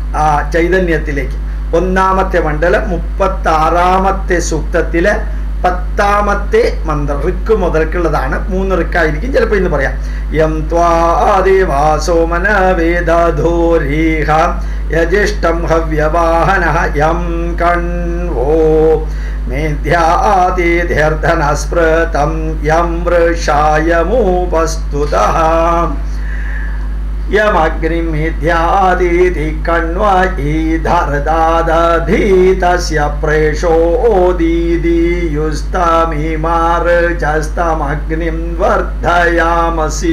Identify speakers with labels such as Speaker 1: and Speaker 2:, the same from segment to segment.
Speaker 1: ആ ചൈതന്യത്തിലേക്ക് ഒന്നാമത്തെ മണ്ഡലം മുപ്പത്തി ആറാമത്തെ സൂക്തത്തിലെ പത്താമത്തെ മന്ത്രം ഋക്ക് മുതൽക്കുള്ളതാണ് മൂന്ന് ഋക്കായിരിക്കും ചിലപ്പോൾ ഇന്ന് പറയാം യം ത്വാദിവാസോമന വേദധോരീഹ യജിഷ്ടം ഹവ്യവാഹന യം കൺവോ മേധ്യാതിഥ്യർത്ഥനസ്പൃതം യം വൃഷായമുപസ്തുതഃ യമഗ്നിമിഥ്യാദീതി കണ്വീധർദാദധീതസ്യ പ്രേഷോദീദിയുസ്തമിമാർജസ്തമഗ്നിം വർദ്ധയാമസി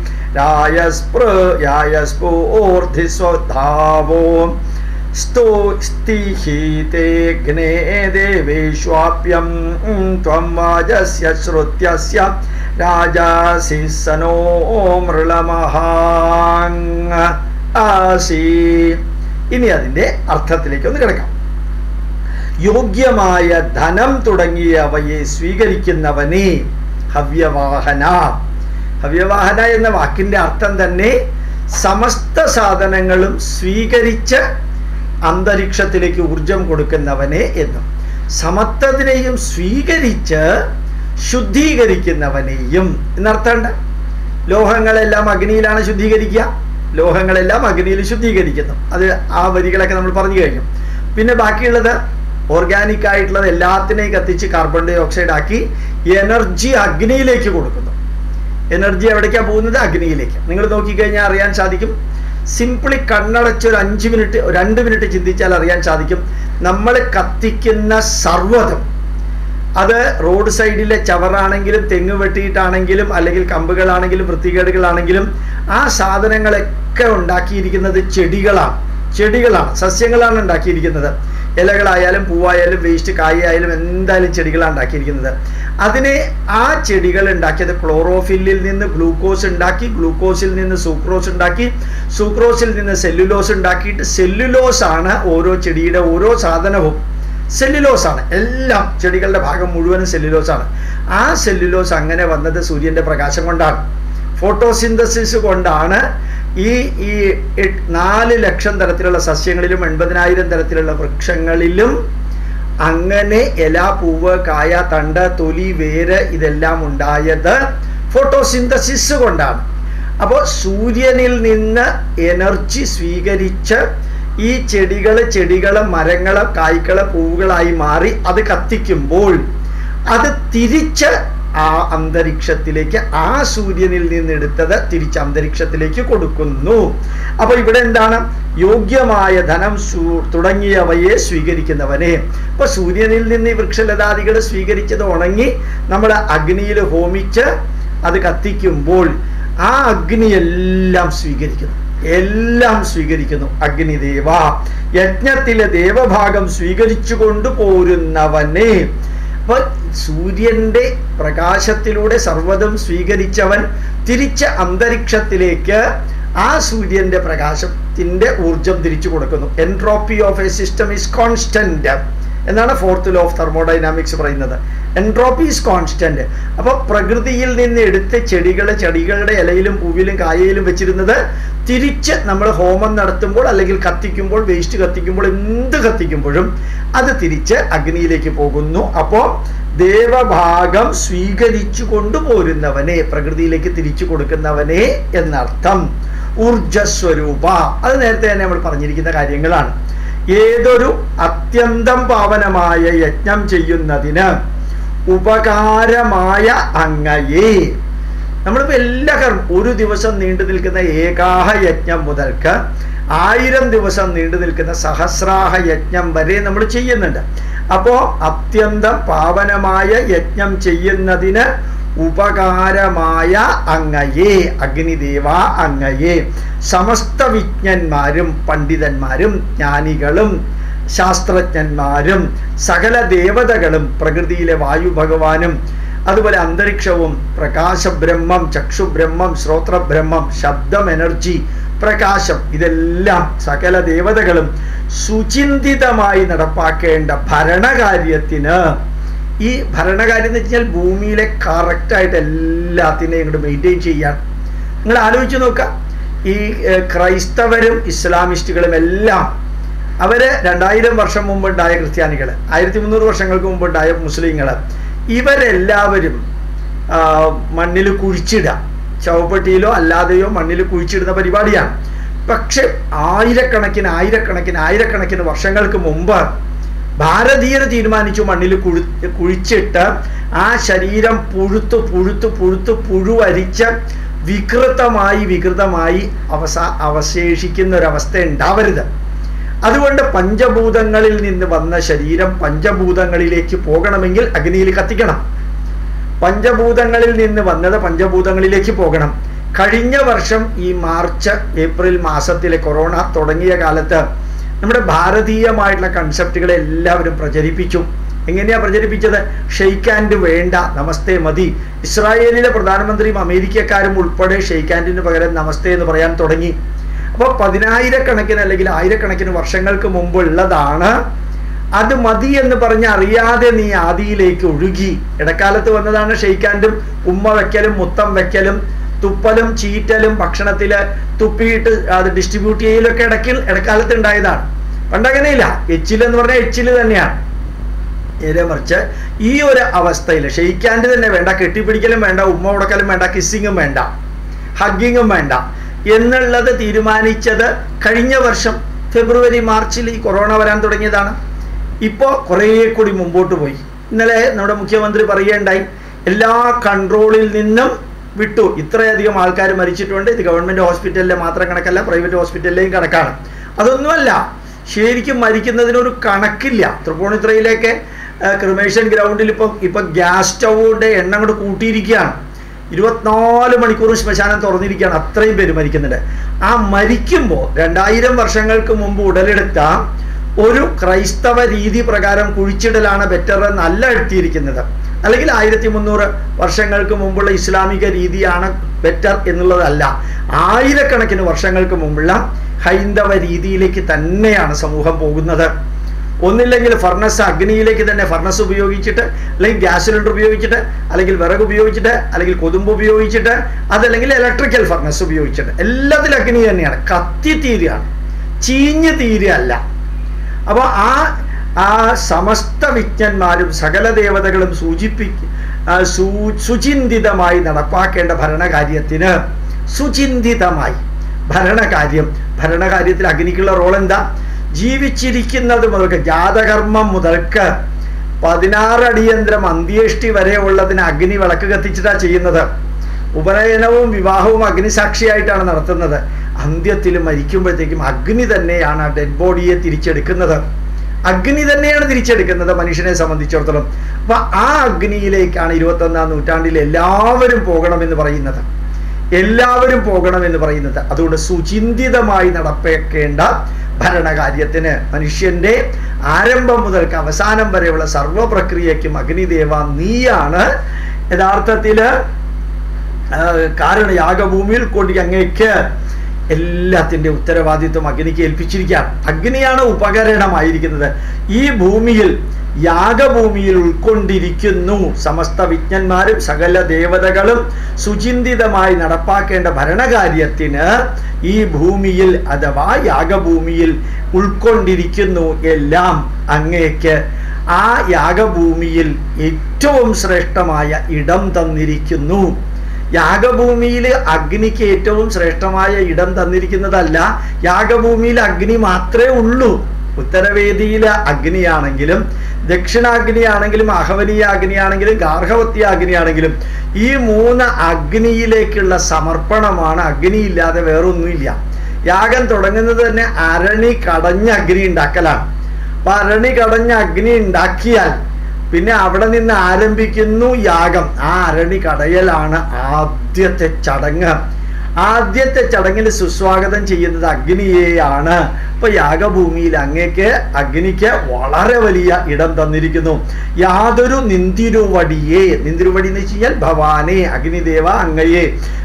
Speaker 1: രായസ്പൃയായസ്ഫൂർധിസ്വധാവോ स्तो स्तिहीतेऽग्ने देवेष्वाप्यं त्वं वाजस्य श्रुत्यस्य രാജാസി സനോ മൃളമഹാങ് ആസി ഇനി അതിൻ്റെ അർത്ഥത്തിലേക്ക് ഒന്ന് കിടക്കാം യോഗ്യമായ ധനം തുടങ്ങിയവയെ സ്വീകരിക്കുന്നവനെ ഹവ്യവാഹന ഹവ്യവാഹന എന്ന വാക്കിൻ്റെ അർത്ഥം തന്നെ സമസ്ത സാധനങ്ങളും സ്വീകരിച്ച് അന്തരീക്ഷത്തിലേക്ക് ഊർജം കൊടുക്കുന്നവനെ എന്നും സമത്വത്തിനെയും സ്വീകരിച്ച് ശുദ്ധീകരിക്കുന്നവനെയും എന്നർത്ഥമുണ്ട് ലോഹങ്ങളെല്ലാം അഗ്നിയിലാണ് ശുദ്ധീകരിക്കുക ലോഹങ്ങളെല്ലാം അഗ്നിയിൽ ശുദ്ധീകരിക്കുന്നു അത് ആ വരികളൊക്കെ നമ്മൾ പറഞ്ഞു കഴിഞ്ഞു പിന്നെ ബാക്കിയുള്ളത് ഓർഗാനിക് ആയിട്ടുള്ളത് എല്ലാത്തിനെയും കത്തിച്ച് carbon dioxide energy അഗ്നിയിലേക്ക് കൊടുക്കുന്നു എനർജി എവിടേക്കാണ് പോകുന്നത് അഗ്നിയിലേക്ക് നിങ്ങൾ നോക്കിക്കഴിഞ്ഞാൽ അറിയാൻ സാധിക്കും സിംപിളി കണ്ണടച്ച് ഒരു അഞ്ച് മിനിറ്റ് രണ്ട് മിനിറ്റ് ചിന്തിച്ചാൽ അറിയാൻ സാധിക്കും നമ്മൾ കത്തിക്കുന്ന സർവ്വതും അത് റോഡ് സൈഡിലെ ചവറാണെങ്കിലും തെങ്ങ് വെട്ടിയിട്ടാണെങ്കിലും അല്ലെങ്കിൽ കമ്പുകളാണെങ്കിലും വൃത്തികേടുകളാണെങ്കിലും ആ സാധനങ്ങളൊക്കെ ഉണ്ടാക്കിയിരിക്കുന്നത് ചെടികളാണ് ചെടികളാണ് സസ്യങ്ങളാണ് ഉണ്ടാക്കിയിരിക്കുന്നത് ഇലകളായാലും പൂവായാലും വേസ്റ്റ് കായായാലും എന്തായാലും ചെടികളാണ് ഉണ്ടാക്കിയിരിക്കുന്നത് അതിനെ ആ ചെടികൾ ഉണ്ടാക്കിയത് ക്ലോറോഫില്ലിൽ നിന്ന് ഗ്ലൂക്കോസ് ഉണ്ടാക്കി ഗ്ലൂക്കോസിൽ നിന്ന് സൂക്രോസ് ഉണ്ടാക്കി സൂക്രോസിൽ നിന്ന് സെല്ലുലോസ് ഉണ്ടാക്കിയിട്ട് സെല്ലുലോസ് ആണ് ഓരോ ചെടിയുടെ ഓരോ സാധനവും സെല്ലുലോസ് ആണ് എല്ലാം ചെടികളുടെ ഭാഗം മുഴുവനും സെല്ലുലോസ് ആണ് ആ സെല്ലുലോസ് അങ്ങനെ വന്നത് സൂര്യന്റെ പ്രകാശം കൊണ്ടാണ് ഫോട്ടോസിന്തസിസ് കൊണ്ടാണ് ഈ ഈ എട്ട് നാല് ലക്ഷം തരത്തിലുള്ള സസ്യങ്ങളിലും എൺപതിനായിരം തരത്തിലുള്ള വൃക്ഷങ്ങളിലും അങ്ങനെ ഇല പൂവ് കായ തണ്ട് തൊലി വേര് ഇതെല്ലാം ഉണ്ടായത് ഫോട്ടോസിന്തസിസ് കൊണ്ടാണ് അപ്പോൾ സൂര്യനിൽ നിന്ന് എനർജി സ്വീകരിച്ച് ഈ ചെടികൾ ചെടികൾ മരങ്ങൾ കായ്ക്കള് പൂവുകളായി മാറി അത് കത്തിക്കുമ്പോൾ അത് തിരിച്ച് ആ അന്തരീക്ഷത്തിലേക്ക് ആ സൂര്യനിൽ നിന്ന് എടുത്തത് തിരിച്ച് അന്തരീക്ഷത്തിലേക്ക് കൊടുക്കുന്നു അപ്പൊ ഇവിടെ എന്താണ് യോഗ്യമായ ധനം തുടങ്ങിയവയെ സ്വീകരിക്കുന്നവനെ ഇപ്പൊ സൂര്യനിൽ നിന്ന് ഈ വൃക്ഷലതാദികൾ സ്വീകരിച്ചത് ഉണങ്ങി നമ്മൾ അഗ്നിയിൽ ഹോമിച്ച് അത് കത്തിക്കുമ്പോൾ ആ അഗ്നി എല്ലാം സ്വീകരിക്കുന്നു എല്ലാം സ്വീകരിക്കുന്നു അഗ്നിദേവ യജ്ഞത്തിലെ ദേവഭാഗം സ്വീകരിച്ചു കൊണ്ടുപോരുന്നവനെ അപ്പൊ സൂര്യന്റെ പ്രകാശത്തിലൂടെ സർവ്വതും സ്വീകരിച്ചവൻ തിരിച്ച് അന്തരീക്ഷത്തിലേക്ക് ആ സൂര്യന്റെ പ്രകാശത്തിന്റെ ഊർജം തിരിച്ചു കൊടുക്കുന്നു entropy of a system is constant എന്നാണ് ഫോർത്ത് ലോ ഓഫ് തെർമോഡൈനാമിക്സ് പറയുന്നത് എൻട്രോപ്പി ഈസ് കോൺസ്റ്റന്റ് അപ്പോൾ പ്രകൃതിയിൽ നിന്ന് എടുത്ത് ചെടികൾ ചെടികളുടെ ഇലയിലും പൂവിലും കായയിലും വെച്ചിരുന്നത് തിരിച്ച് നമ്മൾ ഹോമം നടത്തുമ്പോൾ അല്ലെങ്കിൽ കത്തിക്കുമ്പോൾ വേസ്റ്റ് കത്തിക്കുമ്പോൾ എന്ത് കത്തിക്കുമ്പോഴും അത് തിരിച്ച് അഗ്നിയിലേക്ക് പോകുന്നു അപ്പോൾ ദേവഭാഗം സ്വീകരിച്ചു കൊണ്ടുപോരുന്നവനെ പ്രകൃതിയിലേക്ക് തിരിച്ചു കൊടുക്കുന്നവനെ എന്നർത്ഥം ഊർജസ്വരൂപ അത് നേരത്തെ തന്നെ നമ്മൾ പറഞ്ഞിരിക്കുന്ന കാര്യങ്ങളാണ് ഏതൊരു അത്യന്തം പാവനമായ യജ്ഞം ചെയ്യുന്നതിന് ഉപകാരമായ അങ്ങയെ നമ്മളിപ്പോൾ എല്ലാ കർമ്മം ഒരു ദിവസം നീണ്ടു നിൽക്കുന്ന ഏകാഹ യജ്ഞം മുതൽക്ക് ആയിരം ദിവസം നീണ്ടു നിൽക്കുന്ന സഹസ്രാഹ യജ്ഞം വരെ നമ്മൾ ചെയ്യുന്നുണ്ട് അപ്പോൾ അത്യന്തം പാവനമായ യജ്ഞം ചെയ്യുന്നതിന് ഉപകാരമായ അങ്ങയെ അഗ്നിദേവ അങ്ങയെ സമസ്ത വിജ്ഞന്മാരും പണ്ഡിതന്മാരും ജ്ഞാനികളും ശാസ്ത്രജ്ഞന്മാരും സകല ദേവതകളും പ്രകൃതിയിലെ വായു ഭഗവാനും അതുപോലെ അന്തരീക്ഷവും പ്രകാശബ്രഹ്മം ചക്ഷുബ്രഹ്മം ശ്രോത്രബ്രഹ്മം ശബ്ദം എനർജി പ്രകാശം ഇതെല്ലാം സകല ദേവതകളും സുചിന്തിതമായി നടപ്പാക്കേണ്ട ഭരണകാര്യത്തിന് ഈ ഭരണകാര്യം എന്ന് വെച്ചാൽ ഭൂമിയിലെ കറക്റ്റായിട്ട് എല്ലാത്തിനെയും ഇങ്ങോട്ട് മെയിൻറ്റെയിൻ ചെയ്യാൻ നിങ്ങൾ ആലോചിച്ച് നോക്കുക ഈ ഏഹ്, ക്രൈസ്തവരും ഇസ്ലാമിസ്റ്റുകളും എല്ലാം അവര് രണ്ടായിരം വർഷം മുമ്പുണ്ടായ ക്രിസ്ത്യാനികൾ ആയിരത്തി മുന്നൂറ് വർഷങ്ങൾക്ക് മുമ്പുണ്ടായ മുസ്ലിങ്ങൾ ഇവരെല്ലാവരും ആ, മണ്ണിൽ കുഴിച്ചിടുക ശവപ്പെട്ടിയിലോ അല്ലാതെയോ മണ്ണിൽ കുഴിച്ചിടുന്ന പരിപാടിയാണ് പക്ഷെ ആയിരക്കണക്കിന് ആയിരക്കണക്കിന് ആയിരക്കണക്കിന് വർഷങ്ങൾക്ക് മുമ്പ് ഭാരതീയർ തീരുമാനിച്ചു മണ്ണിൽ കുഴി കുഴിച്ചിട്ട് ആ ശരീരം പുഴുത്തു പുഴുത്തു പുഴുത്തു പുഴുവരിച്ച് വികൃതമായി വികൃതമായി അവസാ അവശേഷിക്കുന്ന ഒരവസ്ഥ ഉണ്ടാവരുത് അതുകൊണ്ട് പഞ്ചഭൂതങ്ങളിൽ നിന്ന് വന്ന ശരീരം പഞ്ചഭൂതങ്ങളിലേക്ക് പോകണമെങ്കിൽ അഗ്നിയിൽ കത്തിക്കണം പഞ്ചഭൂതങ്ങളിൽ നിന്ന് വന്നത് പഞ്ചഭൂതങ്ങളിലേക്ക് പോകണം കഴിഞ്ഞ വർഷം ഈ മാർച്ച് ഏപ്രിൽ മാസത്തിലെ കൊറോണ തുടങ്ങിയ കാലത്ത് നമ്മുടെ ഭാരതീയമായിട്ടുള്ള കൺസെപ്റ്റുകളെ എല്ലാവരും പ്രചരിപ്പിച്ചു എങ്ങനെയാ പ്രചരിപ്പിച്ചത് ഷെയ്ക്ക് ഹാൻഡ് വേണ്ട നമസ്തേ മതി ഇസ്രായേലിലെ പ്രധാനമന്ത്രിയും അമേരിക്കക്കാരും ഉൾപ്പെടെ ഷെയ്ക്ക് ഹാൻഡിന് പകരം നമസ്തേ എന്ന് പറയാൻ തുടങ്ങി അപ്പോൾ പതിനായിരക്കണക്കിന് അല്ലെങ്കിൽ ആയിരക്കണക്കിന് വർഷങ്ങൾക്ക് മുമ്പുള്ളതാണ് അത് മതി എന്ന് പറഞ്ഞ് അറിയാതെ നീ ആദിയിലേക്ക് ഒഴുകി ഇടക്കാലത്ത് വന്നതാണ് ഷെയ്ക്കാൻഡും ഉമ്മ വെക്കലും മുത്തം വെക്കലും തുപ്പലും ചീറ്റലും ഭക്ഷണത്തില് തുപ്പിയിട്ട് അത് ഡിസ്ട്രിബ്യൂട്ട് ചെയ്യലൊക്കെ ഇടയ്ക്ക് ഇടക്കാലത്ത് ഉണ്ടായതാണ് പണ്ടങ്ങനെയില്ല എച്ചിൽ എന്ന് പറഞ്ഞാൽ എച്ചിൽ തന്നെയാണ് നേരെ മറിച്ച് ഈ ഒരു അവസ്ഥയിൽ ഷെയ്ക്കാൻഡ് തന്നെ വേണ്ട കെട്ടിപ്പിടിക്കലും വേണ്ട ഉമ്മ ഉടക്കലും വേണ്ട കിസ്സിങ്ങും വേണ്ട ഹഗ്ഗിങ്ങും വേണ്ട എന്നുള്ളത് തീരുമാനിച്ചത് കഴിഞ്ഞ വർഷം ഫെബ്രുവരി മാർച്ചിൽ ഈ കൊറോണ വരാൻ തുടങ്ങിയതാണ് ഇപ്പോൾ കുറേ കൂടി മുമ്പോട്ട് പോയി ഇന്നലെ നമ്മുടെ മുഖ്യമന്ത്രി പറയുകയുണ്ടായി എല്ലാ കൺട്രോളിൽ നിന്നും വിട്ടു ഇത്രയധികം ആൾക്കാർ മരിച്ചിട്ടുണ്ട് ഇത് ഗവൺമെൻറ് ഹോസ്പിറ്റലിലെ മാത്രം കണക്കല്ല പ്രൈവറ്റ് ഹോസ്പിറ്റലിലെയും കണക്കാണ് അതൊന്നുമല്ല ശരിക്കും മരിക്കുന്നതിനൊരു കണക്കില്ല തൃപ്പൂണിത്തുറയിലേക്ക് ക്രിമേഷൻ ഗ്രൗണ്ടിൽ ഇപ്പം ഇപ്പം ഗ്യാസ് സ്റ്റൗവിൻ്റെ എണ്ണം അങ്ങോട്ട് കൂട്ടിയിരിക്കുകയാണ് ഇരുപത്തിനാല് മണിക്കൂർ ശ്മശാനം തുറന്നിരിക്കുകയാണ് അത്രയും പേര് മരിക്കുന്നുണ്ട് ആ മരിക്കുമ്പോൾ രണ്ടായിരം വർഷങ്ങൾക്ക് മുമ്പ് ഉടലെടുത്ത ഒരു ക്രൈസ്തവ രീതി പ്രകാരം കുഴിച്ചിടലാണ് ബെറ്റർ എന്നല്ല എത്തിയിരിക്കുന്നത് അല്ലെങ്കിൽ ആയിരത്തി മുന്നൂറ് വർഷങ്ങൾക്ക് മുമ്പുള്ള ഇസ്ലാമിക രീതിയാണ് ബെറ്റർ എന്നുള്ളതല്ല ആയിരക്കണക്കിന് വർഷങ്ങൾക്ക് മുമ്പുള്ള ഹൈന്ദവ രീതിയിലേക്ക് തന്നെയാണ് സമൂഹം പോകുന്നത് ഒന്നില്ലെങ്കിൽ ഫർണസ് അഗ്നിയിലേക്ക് തന്നെ ഫർണസ് ഉപയോഗിച്ചിട്ട് അല്ലെങ്കിൽ ഗ്യാസ് സിലിണ്ടർ ഉപയോഗിച്ചിട്ട് അല്ലെങ്കിൽ വിറക് ഉപയോഗിച്ചിട്ട് അല്ലെങ്കിൽ കൊതുമ്പ് ഉപയോഗിച്ചിട്ട് അതല്ലെങ്കിൽ ഇലക്ട്രിക്കൽ ഫർണസ് ഉപയോഗിച്ചിട്ട് എല്ലാത്തിലും അഗ്നി തന്നെയാണ് കത്തി തീരുകയാണ് ചീഞ്ഞ് തീരുകയല്ല അപ്പോൾ ആ ആ സമസ്ത വിജ്ഞന്മാരും സകല ദേവതകളും സൂചിപ്പി ആ, സൂ- സുചിന്തിതമായി നടപ്പാക്കേണ്ട ഭരണകാര്യത്തിന് സുചിന്തിതമായി ഭരണകാര്യം ഭരണകാര്യത്തിൽ അഗ്നിക്കുള്ള റോൾ എന്താ ജീവിച്ചിരിക്കുന്നത് മുതൽക്ക് ജാതകർമ്മം മുതൽക്ക് പതിനാറ് അടിയന്തരം അന്ത്യേഷ്ടി വരെ ഉള്ളതിന് അഗ്നി വിളക്ക് കത്തിച്ചിട്ടാണ് ചെയ്യുന്നത് ഉപനയനവും വിവാഹവും അഗ്നിസാക്ഷിയായിട്ടാണ് നടത്തുന്നത് അന്ത്യത്തിൽ മരിക്കുമ്പോഴത്തേക്കും അഗ്നി തന്നെയാണ് ആ ഡെഡ് ബോഡിയെ തിരിച്ചെടുക്കുന്നത് അഗ്നി തന്നെയാണ് തിരിച്ചെടുക്കുന്നത് മനുഷ്യനെ സംബന്ധിച്ചിടത്തോളം അപ്പൊ ആ അഗ്നിയിലേക്കാണ് ഇരുപത്തൊന്നാം നൂറ്റാണ്ടിൽ എല്ലാവരും പോകണമെന്ന് പറയുന്നത് എല്ലാവരും പോകണമെന്ന് പറയുന്നത് അതുകൊണ്ട് സുചിന്തിതമായി നടപ്പാക്കേണ്ട ഭരണകാര്യത്തിന് മനുഷ്യന്റെ ആരംഭം മുതൽക്ക് അവസാനം വരെയുള്ള സർവ്വ പ്രക്രിയയ്ക്കും അഗ്നിദേവ നീയാണ് യഥാർത്ഥത്തില് ആ, കാരണം യാഗഭൂമിയിൽ കൊണ്ട് അങ്ങേക്ക് എല്ലാത്തിൻ്റെ ഉത്തരവാദിത്വം അഗ്നിക്ക് ഏൽപ്പിച്ചിരിക്കുകയാണ് അഗ്നിയാണ് ഉപകരണമായിരിക്കുന്നത് ഈ ഭൂമിയിൽ യാഗഭൂമിയിൽ ഉൾക്കൊണ്ടിരിക്കുന്നു സമസ്ത വിജ്ഞന്മാരും സകല ദേവതകളും സുചിന്തിതമായി നടപ്പാക്കേണ്ട ഭരണകാര്യത്തിന് ഈ ഭൂമിയിൽ അഥവാ യാഗഭൂമിയിൽ ഉൾക്കൊണ്ടിരിക്കുന്നു എല്ലാം അങ്ങേക്ക് ആ യാഗഭൂമിയിൽ ഏറ്റവും ശ്രേഷ്ഠമായ ഇടം തന്നിരിക്കുന്നു യാഗഭൂമിയിൽ അഗ്നിക്ക് ഏറ്റവും ശ്രേഷ്ഠമായ ഇടം തന്നിരിക്കുന്നതല്ല യാഗഭൂമിയിൽ അഗ്നി മാത്രമേ ഉള്ളൂ ഉത്തരവേദിയിൽ അഗ്നിയാണെങ്കിലും ദക്ഷിണാഗ്നിയാണെങ്കിലും അഹവനീയ അഗ്നിയാണെങ്കിലും ഗാർഹവത്യ അഗ്നിയാണെങ്കിലും ഈ മൂന്ന് അഗ്നിയിലേക്കുള്ള സമർപ്പണമാണ് അഗ്നിയില്ലാതെ വേറൊന്നുമില്ല യാഗം തുടങ്ങുന്നത് തന്നെ അരണി കടഞ്ഞ അഗ്നി ഉണ്ടാക്കലാണ് അപ്പൊ അരണി കടഞ്ഞ അഗ്നി ഉണ്ടാക്കിയാൽ പിന്നെ അവിടെ നിന്ന് ആരംഭിക്കുന്നു യാഗം ആ അരണി കടയലാണ് ആദ്യത്തെ ചടങ്ങ് ആദ്യത്തെ ചടങ്ങിൽ സുസ്വാഗതം ചെയ്യുന്നത് അഗ്നിയെയാണ് അപ്പൊ യാഗഭൂമിയിൽ അങ്ങേക്ക് അഗ്നിക്ക് വളരെ വലിയ ഇടം തന്നിരിക്കുന്നു യാതൊരു നിന്തിരുവടിയെ നിന്തിരുവടി എന്ന് വെച്ച് കഴിഞ്ഞാൽ ഭവാനെ അഗ്നിദേവ അങ്ങയെ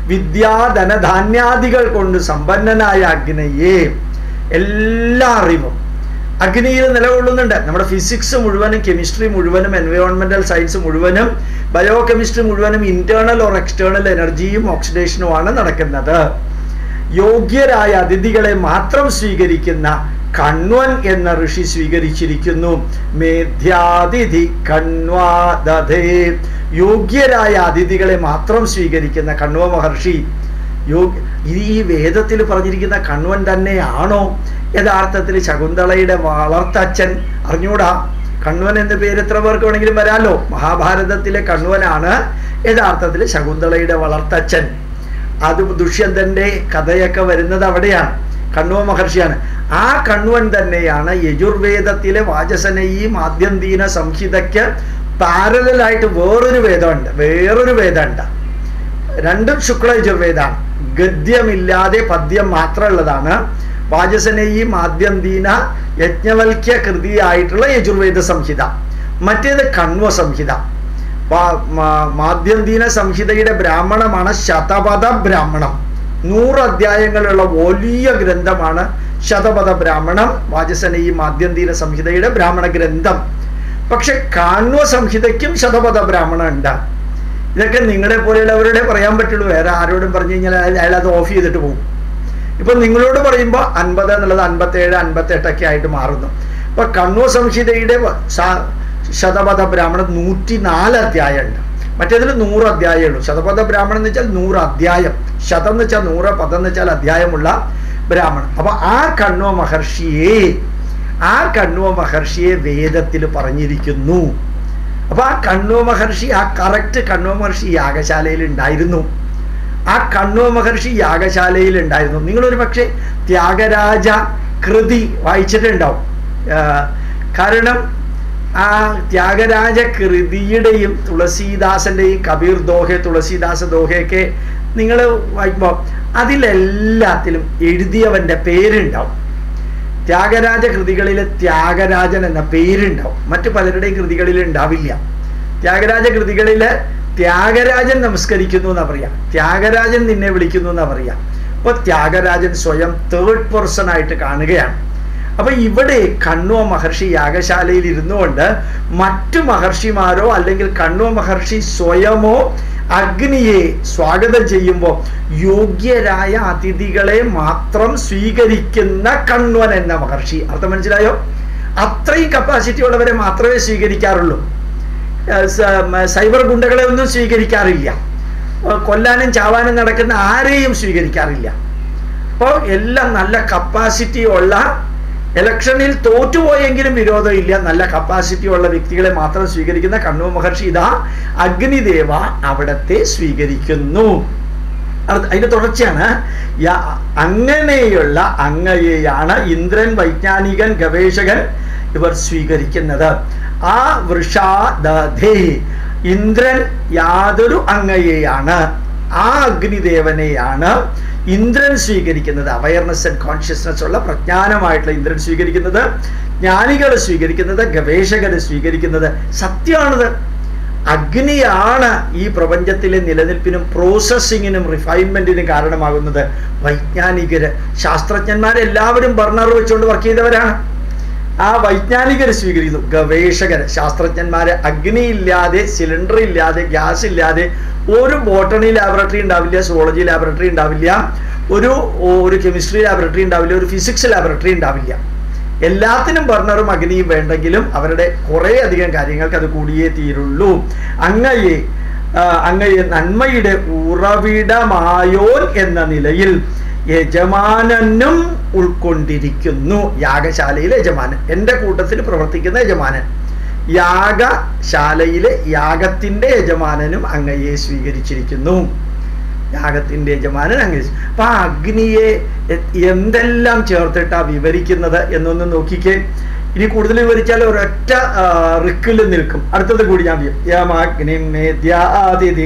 Speaker 1: വിദ്യാധനധാന്യാദികൾ കൊണ്ട് സമ്പന്നനായ അഗ്നയെ എല്ലാ അറിവും അഗ്നിയിൽ നിലകൊള്ളുന്നുണ്ട് നമ്മുടെ ഫിസിക്സ് മുഴുവനും കെമിസ്ട്രി മുഴുവനും എൻവയോൺമെന്റൽ സയൻസ് മുഴുവനും ബയോ കെമിസ്ട്രി മുഴുവനും ഇന്റേണൽ ഓർ എക്സ്റ്റേണൽ എനർജിയും ഓക്സിഡേഷനുമാണ് നടക്കുന്നത് യോഗ്യരായ അതിഥികളെ മാത്രം സ്വീകരിക്കുന്ന കണ്വൻ എന്ന ഋഷി സ്വീകരിച്ചിരിക്കുന്നു മേധ്യാതിഥി കണ്വാദധേ യോഗ്യരായ അതിഥികളെ മാത്രം സ്വീകരിക്കുന്ന കണ്വ മഹർഷി യോഗ്യ ഇത് ഈ വേദത്തിൽ പറഞ്ഞിരിക്കുന്ന കണ്വൻ തന്നെയാണോ യഥാർത്ഥത്തിൽ ശകുന്തളയുടെ വളർത്തച്ഛൻ അറിഞ്ഞൂടാ കണ്വൻ എന്ന പേര് എത്ര പേർക്ക് വേണമെങ്കിലും വരാലോ മഹാഭാരതത്തിലെ കണ്വനാണ് യഥാർത്ഥത്തിൽ ശകുന്തളയുടെ വളർത്തച്ഛൻ അത് ദുഷ്യന്തന്റെ കഥയൊക്കെ വരുന്നത് അവിടെയാണ് കണ്വ മഹർഷിയാണ് ആ കണ്വൻ തന്നെയാണ് യജുർവേദത്തിലെ വാചസനയി മാധ്യന്തീന സംഹിതയ്ക്ക് പാരലായിട്ട് വേറൊരു വേദമുണ്ട് വേറൊരു വേദമുണ്ട് രണ്ടും ശുക്ല യജുർവേദാണ് ഗദ്യമില്ലാതെ പദ്യം മാത്രമുള്ളതാണ് വാചസനയി മാധ്യന്തീന യജ്ഞവൽക്യ കൃതിയായിട്ടുള്ള യജുർവേദ സംഹിത മറ്റേത് കണ്വ സംഹിത മാധ്യന്തീന സംഹിതയുടെ ബ്രാഹ്മണമാണ് ശതപഥ ബ്രാഹ്മണം നൂറ് അധ്യായങ്ങളുള്ള വലിയ ഗ്രന്ഥമാണ് ശതപഥ ബ്രാഹ്മണം വാചസനയി മാധ്യന്തീന സംഹിതയുടെ ബ്രാഹ്മണ ഗ്രന്ഥം പക്ഷെ കാണ്വ സംഹിതയ്ക്കും ശതപഥ ബ്രാഹ്മണം ഉണ്ട് ഇതൊക്കെ നിങ്ങളെ പോലെയുള്ളവരുടെ പറയാൻ പറ്റുള്ളൂ വേറെ ആരോടും പറഞ്ഞു കഴിഞ്ഞാൽ അയാൾ അത് ഓഫ് ചെയ്തിട്ട് പോകും ഇപ്പൊ നിങ്ങളോട് പറയുമ്പോൾ അൻപത് എന്നുള്ളത് അൻപത്തേഴ് അൻപത്തെട്ടൊക്കെ ആയിട്ട് മാറുന്നു ഇപ്പൊ കണ്ണൂർ സംഹിതയുടെ ശതപഥ ബ്രാഹ്മണൻ നൂറ്റി നാല് അധ്യായം ഉണ്ട് മറ്റേതിൽ നൂറ് അധ്യായമേ ഉള്ളൂ ശതപഥ ബ്രാഹ്മണൻ എന്ന് വെച്ചാൽ നൂറ് അധ്യായം ശതം എന്ന് വെച്ചാൽ നൂറ് പദം എന്ന് വെച്ചാൽ അധ്യായമുള്ള ബ്രാഹ്മണൻ അപ്പൊ ആ കണ്വ മഹർഷിയെ ആ കണ്വ മഹർഷിയെ വേദത്തിൽ പറഞ്ഞിരിക്കുന്നു അപ്പൊ ആ കണ്വ മഹർഷി ആ കറക്റ്റ് കണ്വ മഹർഷി യാഗശാലയിൽ ഉണ്ടായിരുന്നു ആ കണ്വ മഹർഷി യാഗശാലയിൽ ഉണ്ടായിരുന്നു നിങ്ങളൊരു പക്ഷേ ത്യാഗരാജ കൃതി വായിച്ചിട്ടുണ്ടാവും കാരണം ആ ത്യാഗരാജ കൃതിയുടെയും തുളസീദാസന്റെയും കബീർ ദോഹ തുളസീദാസ ദോഹയൊക്കെ നിങ്ങൾ വായിക്കുമ്പോൾ അതിലെല്ലാത്തിലും എഴുതിയവന്റെ പേരുണ്ടാവും ത്യാഗരാജ കൃതികളിലെ ത്യാഗരാജൻ എന്ന പേരുണ്ടാവും മറ്റു പലരുടെയും കൃതികളിൽ ഉണ്ടാവില്ല ത്യാഗരാജ കൃതികളില് ത്യാഗരാജൻ നമസ്കരിക്കുന്നു എന്നാ പറയാ ത്യാഗരാജൻ നിന്നെ വിളിക്കുന്നു എന്നാ പറയാ അപ്പൊ ത്യാഗരാജൻ സ്വയം തേർഡ് പേഴ്സൺ ആയിട്ട് കാണുകയാണ് അപ്പൊ ഇവിടെ കണ്വ മഹർഷി യാഗശാലയിൽ ഇരുന്നുകൊണ്ട് മറ്റു മഹർഷിമാരോ അല്ലെങ്കിൽ കണ്വ മഹർഷി സ്വയമോ അഗ്നിയെ സ്വാഗതം ചെയ്യുമ്പോൾ യോഗ്യരായ അതിഥികളെ മാത്രം സ്വീകരിക്കുന്ന കണ്വൻ എന്ന മഹർഷി അർത്ഥം മനസ്സിലായോ അത്രയും കപ്പാസിറ്റി ഉള്ളവരെ മാത്രമേ സ്വീകരിക്കാറുള്ളൂ സൈബർ ഗുണ്ടകളെ ഒന്നും സ്വീകരിക്കാറില്ല കൊല്ലാനും ചാവാനും നടക്കുന്ന ആരെയും സ്വീകരിക്കാറില്ല അപ്പോൾ എല്ലാം നല്ല കപ്പാസിറ്റി ഉള്ള ഇലക്ഷനിൽ തോറ്റുപോയെങ്കിലും വിരോധമില്ല നല്ല കപ്പാസിറ്റി ഉള്ള വ്യക്തികളെ മാത്രം സ്വീകരിക്കുന്ന കണ്ണു മഹർഷി ഇതാ അഗ്നിദേവ അവിടത്തെ സ്വീകരിക്കുന്നു അതിന്റെ തുടർച്ചയാണ് അങ്ങനെയുള്ള അങ്ങയെയാണ് ഇന്ദ്രൻ വൈജ്ഞാനികൻ ഗവേഷകൻ ഇവർ സ്വീകരിക്കുന്നത് ആ വൃഷാദധേ ഇന്ദ്രൻ യാതൊരു അങ്ങയെയാണ് ആ അഗ്നിദേവനെയാണ് ഇന്ദ്രൻ സ്വീകരിക്കുന്നത് അവയർനെസ് ആൻഡ് കോൺഷ്യസ്നസ് ഉള്ള പ്രജ്ഞാനമായിട്ടുള്ള ഇന്ദ്രൻ സ്വീകരിക്കുന്നത് ജ്ഞാനികൾ സ്വീകരിക്കുന്നത് ഗവേഷകർ സ്വീകരിക്കുന്നത് സത്യമാണിത് അഗ്നിയാണ് ഈ പ്രപഞ്ചത്തിലെ നിലനിൽപ്പിനും പ്രോസസ്സിങ്ങിനും റിഫൈൻമെന്റിനും കാരണമാകുന്നത് വൈജ്ഞാനികര് ശാസ്ത്രജ്ഞന്മാരെല്ലാവരും ബർണർ വെച്ചുകൊണ്ട് വർക്ക് ചെയ്തവരാണ് ആ വൈജ്ഞാനികർ സ്വീകരിക്കുന്നു ഗവേഷകർ ശാസ്ത്രജ്ഞന്മാര് അഗ്നി ഇല്ലാതെ സിലിണ്ടർ ഇല്ലാതെ ഗ്യാസ് ഇല്ലാതെ ഒരു ബോട്ടണി ലാബറട്ടറി ഉണ്ടാവില്ല സുവോളജി ലാബറട്ടറി ഉണ്ടാവില്ല ഒരു ഒരു കെമിസ്ട്രി ലാബറട്ടറി ഉണ്ടാവില്ല ഒരു ഫിസിക്സ് ലാബറട്ടറി ഉണ്ടാവില്ല എല്ലാത്തിനും ബർണറും അഗ്നിയും വേണ്ടെങ്കിലും അവരുടെ കുറേ അധികം കാര്യങ്ങൾക്ക് അത് കൂടിയേ തീരുള്ളൂ അങ്ങയെ അങ്ങയെ നന്മയുടെ ഉറവിടമായോൻ എന്ന നിലയിൽ യജമാനനും ഉൾക്കൊണ്ടിരിക്കുന്നു യാഗശാലയിലെ യജമാനൻ എൻ്റെ കൂട്ടത്തിൽ പ്രവർത്തിക്കുന്ന യജമാനൻ യാഗശാലയിലെ യാഗത്തിൻ്റെ യജമാനനും അങ്ങയെ സ്വീകരിച്ചിരിക്കുന്നു യാഗത്തിൻ്റെ യജമാനൻ അങ്ങ് അപ്പൊ ആ അഗ്നിയെ എന്തെല്ലാം ചേർത്തിട്ടാ വിവരിക്കുന്നത് എന്നൊന്ന് നോക്കിക്കേ ഇനി കൂടുതൽ വിവരിച്ചാൽ ഒരൊറ്റ റിക്കിൽ നിൽക്കും അടുത്തത് കൂടി ഞാൻ യമാഗ്നിമേദ്യാതിഥി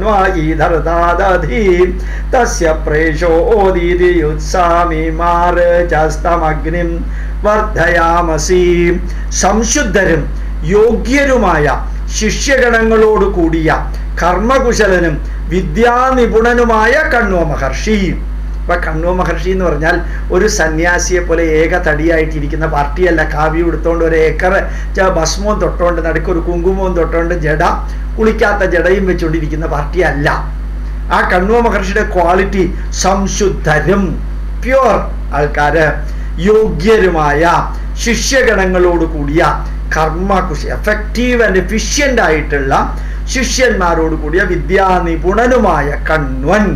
Speaker 1: കണ്വാധീ തസ്യ പ്രേഷോദീതിയുത്സാമി മാർജസ്തമഗ്നിം വർദ്ധയാമസി സംശുദ്ധരും യോഗ്യരുമായ ശിഷ്യഗണങ്ങളോട് കൂടിയ കർമ്മകുശലനും വിദ്യാനിപുണനുമായ കണ്വ മഹർഷി ഇപ്പൊ കണ്വ മഹർഷി എന്ന് പറഞ്ഞാൽ ഒരു സന്യാസിയെ പോലെ ഏക തടിയായിട്ടിരിക്കുന്ന പാർട്ടിയല്ല കാവ്യം എടുത്തോണ്ട് ഒരു ഏക്കർ ഭസ്മവും തൊട്ടോണ്ട് നടുക്ക് ഒരു കുങ്കുമവും തൊട്ടോണ്ട് ജട കുളിക്കാത്ത ജടയും വെച്ചുകൊണ്ടിരിക്കുന്ന പാർട്ടിയല്ല ആ കണ്വ മഹർഷിയുടെ ക്വാളിറ്റി സംശുദ്ധരും പ്യുവർ ആൾക്കാര് യോഗ്യരുമായ ശിഷ്യഗണങ്ങളോട് കൂടിയ കർമ്മകുശി എഫക്റ്റീവ് ആൻഡ് എഫിഷ്യൻ്റ് ആയിട്ടുള്ള ശിഷ്യന്മാരോട് കൂടിയ വിദ്യാനിപുണനുമായ കണ്വൻ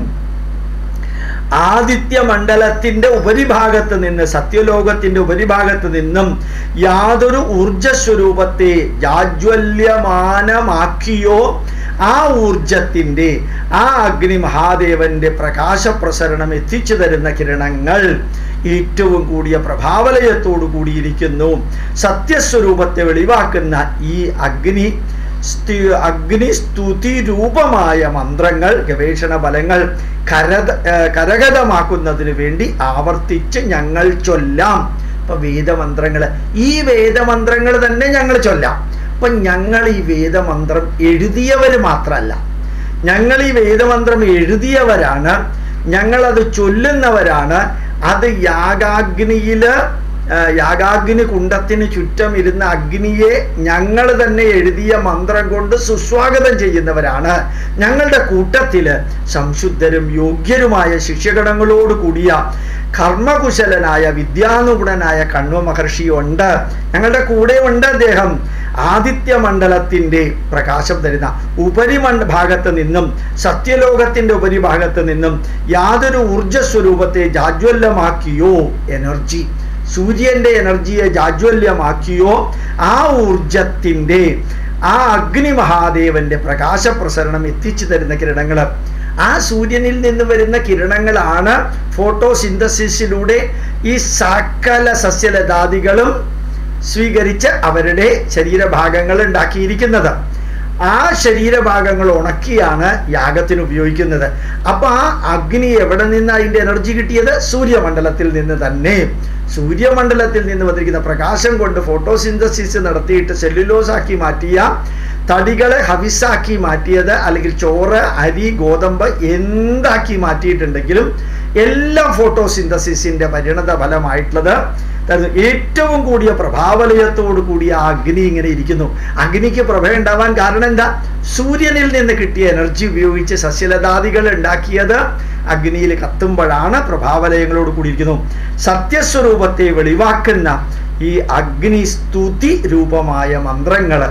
Speaker 1: ആദിത്യ മണ്ഡലത്തിന്റെ ഉപരിഭാഗത്ത് നിന്ന് സത്യലോകത്തിന്റെ ഉപരിഭാഗത്ത് നിന്നും യാതൊരു ഊർജസ്വരൂപത്തെ ജാജ്വല്യമാനമാക്കിയോ ആ ഊർജത്തിന്റെ ആ അഗ്നി മഹാദേവന്റെ പ്രകാശപ്രസരണം എത്തിച്ചു തരുന്ന കിരണങ്ങൾ ഏറ്റവും കൂടിയ പ്രഭാവലയത്തോടു കൂടിയിരിക്കുന്നു സത്യസ്വരൂപത്തെ വെളിവാക്കുന്ന ഈ അഗ്നി സ്തു- അഗ്നിസ്തുതി രൂപമായ മന്ത്രങ്ങൾ ഗവേഷണ ഫലങ്ങൾ കരത ഏർ കരഗതമാക്കുന്നതിന് വേണ്ടി ആവർത്തിച്ച് ഞങ്ങൾ ചൊല്ലാം ഇപ്പൊ വേദമന്ത്രങ്ങൾ ഈ വേദമന്ത്രങ്ങൾ തന്നെ ഞങ്ങൾ ചൊല്ലാം അപ്പൊ ഞങ്ങൾ ഈ വേദമന്ത്രം എഴുതിയവർ മാത്രമല്ല ഞങ്ങൾ ഈ വേദമന്ത്രം എഴുതിയവരാണ് ഞങ്ങളത് ചൊല്ലുന്നവരാണ് അത് യാഗാഗ്നിയില് ആ, യാഗാഗ്നി കുണ്ടത്തിന് ചുറ്റം ഇരുന്ന അഗ്നിയെ ഞങ്ങൾ തന്നെ എഴുതിയ മന്ത്രം കൊണ്ട് സുസ്വാഗതം ചെയ്യുന്നവരാണ് ഞങ്ങളുടെ കൂട്ടത്തില് സംശുദ്ധരും യോഗ്യരുമായ ശിഷ്യഗണങ്ങളോട് കൂടിയ കർമ്മകുശലനായ വിദ്യാനുഗുണനായ കണ്വ മഹർഷിയുണ്ട് ഞങ്ങളുടെ കൂടെ ഉണ്ട് അദ്ദേഹം ആദിത്യ മണ്ഡലത്തിന്റെ പ്രകാശം തരുന്ന ഉപരിമണ്ഡ ഭാഗത്ത് നിന്നും സത്യലോകത്തിന്റെ ഉപരിഭാഗത്ത് നിന്നും യാതൊരു ഊർജസ്വരൂപത്തെ ജാജ്വല്യമാക്കിയോ എനർജി സൂര്യന്റെ എനർജിയെ ജാജ്വല്യമാക്കിയോ ആ ഊർജത്തിന്റെ ആ അഗ്നി മഹാദേവന്റെ പ്രകാശപ്രസരണം എത്തിച്ചു തരുന്ന കിരണങ്ങൾ ആ സൂര്യനിൽ നിന്ന് വരുന്ന കിരണങ്ങളാണ് ഫോട്ടോസിന്തസിസിലൂടെ ഈ സകല സസ്യലതാദികളും സ്വീകരിച്ച് അവരുടെ ശരീരഭാഗങ്ങൾ ഉണ്ടാക്കിയിരിക്കുന്നത് ആ ശരീരഭാഗങ്ങൾ ഉണക്കിയാണ് യാഗത്തിന് ഉപയോഗിക്കുന്നത് അപ്പൊ ആ അഗ്നി എവിടെ നിന്ന് അതിന്റെ എനർജി കിട്ടിയത് സൂര്യമണ്ഡലത്തിൽ നിന്ന് തന്നെ സൂര്യമണ്ഡലത്തിൽ നിന്ന് വന്നിരിക്കുന്ന പ്രകാശം കൊണ്ട് ഫോട്ടോസിന്തസിസ് നടത്തിയിട്ട് സെല്ലുലോസ് ആക്കി മാറ്റിയ തടികളെ ഹവിസാക്കി മാറ്റിയത് അല്ലെങ്കിൽ ചോറ് അരി ഗോതമ്പ് എന്താക്കി മാറ്റിയിട്ടുണ്ടെങ്കിലും എല്ലാം ഫോട്ടോസിന്തസിസിന്റെ പരിണത ഫലമായിട്ടുള്ളത് അതായത് ഏറ്റവും കൂടിയ പ്രഭാവലയത്തോടു കൂടിയ ആ അഗ്നി ഇങ്ങനെ ഇരിക്കുന്നു അഗ്നിക്ക് പ്രഭ ഉണ്ടാവാൻ കാരണം എന്താ സൂര്യനിൽ നിന്ന് കിട്ടിയ എനർജി ഉപയോഗിച്ച് സസ്യലതാദികൾ ഉണ്ടാക്കിയത് അഗ്നിയിൽ കത്തുമ്പോഴാണ് പ്രഭാവലയങ്ങളോട് കൂടിയിരിക്കുന്നു സത്യസ്വരൂപത്തെ വെളിവാക്കുന്ന ഈ അഗ്നി സ്തുതി രൂപമായ മന്ത്രങ്ങൾ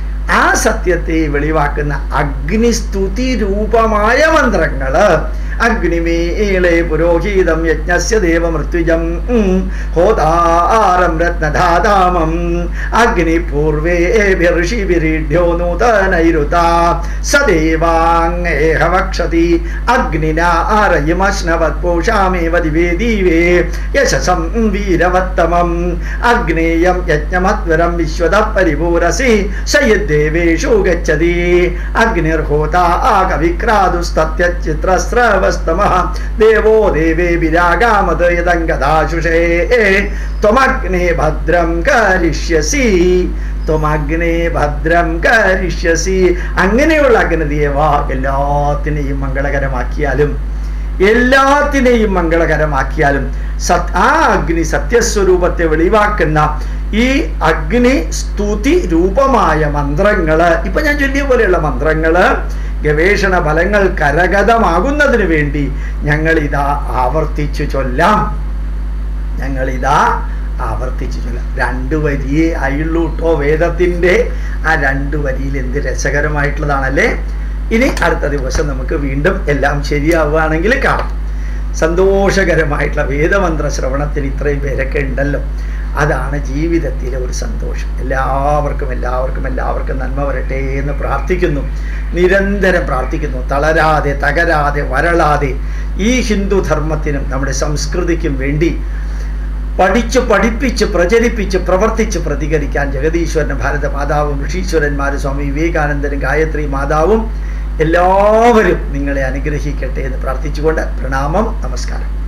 Speaker 1: ആ സത്യത്തെ വെളിവാക്കുന്ന അഗ്നിസ്തുതി രൂപമായ മന്ത്രങ്ങള് അഗ്നിമേളെ പുരോഹിതം യജ്ഞസ്യ ദേവമൃത്യുജം ഉം, ഹോതാരം രത്നധാതാമം അഗ്നിപൂർവേ ഋഷിവിരീഢ്യോ നൂതനൈരുത സദേവാങ്ങേഹ വക്ഷതി അഗ്നിനാരയമശ്നവത്പോഷാമേവ ദിവേ ദീവേ യശസം വീരവത്തമം അഗ്നേയം യജ്ഞമത്വരം വിശ്വത പരിപൂരസി സയദ്ദേവേഷു ഗച്ഛതി അഗ്നിർഹോതാ കവിക്രാതുസ്തത്യച്ചിത്രസ്രവസ്തമഃ ദേവോ ദേവേ വിരാഗാമത് യദംഗദാശുഷേ ത്വമഗ്നേ ഭദ്രം കരിഷ്യസി ത്വമഗ്നേ ഭദ്രം കരിഷ്യസി അങ്ങനെയുള്ള അഗ്നദേവ എല്ലാത്തിനെയും മംഗളകരമാക്കിയാലും എല്ലാത്തിനെയും മംഗളകരമാക്കിയാലും സത് ആ അഗ്നി സത്യസ്വരൂപത്തെ വെളിവാക്കുന്ന ഈ അഗ്നി സ്തുതി രൂപമായ മന്ത്രങ്ങള് ഇപ്പൊ ഞാൻ ചൊല്ലിയ പോലെയുള്ള മന്ത്രങ്ങള് ഗവേഷണ ഫലങ്ങൾ കരഗതമാകുന്നതിന് വേണ്ടി ഞങ്ങൾ ഇതാ ആവർത്തിച്ചു ചൊല്ലാം ഞങ്ങൾ ഇതാ ആവർത്തിച്ചു ചൊല്ലാം രണ്ടു വരിയേ ആയുള്ളൂ കേട്ടോ വേദത്തിന്റെ ആ രണ്ടു വരിയിൽ എന്ത് രസകരമായിട്ടുള്ളതാണല്ലേ ഇനി അടുത്ത ദിവസം നമുക്ക് വീണ്ടും എല്ലാം ശരിയാവുകയാണെങ്കിൽ കാണാം സന്തോഷകരമായിട്ടുള്ള വേദമന്ത്ര ശ്രവണത്തിന് ഇത്രയും പേരൊക്കെ ഉണ്ടല്ലോ അതാണ് ജീവിതത്തിലെ ഒരു സന്തോഷം എല്ലാവർക്കും എല്ലാവർക്കും എല്ലാവർക്കും നന്മ വരട്ടെ എന്ന് പ്രാർത്ഥിക്കുന്നു നിരന്തരം പ്രാർത്ഥിക്കുന്നു തളരാതെ തകരാതെ വരളാതെ ഈ ഹിന്ദു ധർമ്മത്തിനും നമ്മുടെ സംസ്കൃതിക്കും വേണ്ടി പഠിച്ച് പഠിപ്പിച്ച് പ്രചരിപ്പിച്ച് പ്രവർത്തിച്ച് പ്രതികരിക്കാൻ ജഗതീശ്വരൻ ഭാരത മാതാവും ഋഷീശ്വരന്മാരും സ്വാമി വിവേകാനന്ദനും ഗായത്രി മാതാവും എല്ലാവരും നിങ്ങളെ അനുഗ്രഹിക്കട്ടെ എന്ന് പ്രാർത്ഥിച്ചുകൊണ്ട് പ്രണാമം നമസ്കാരം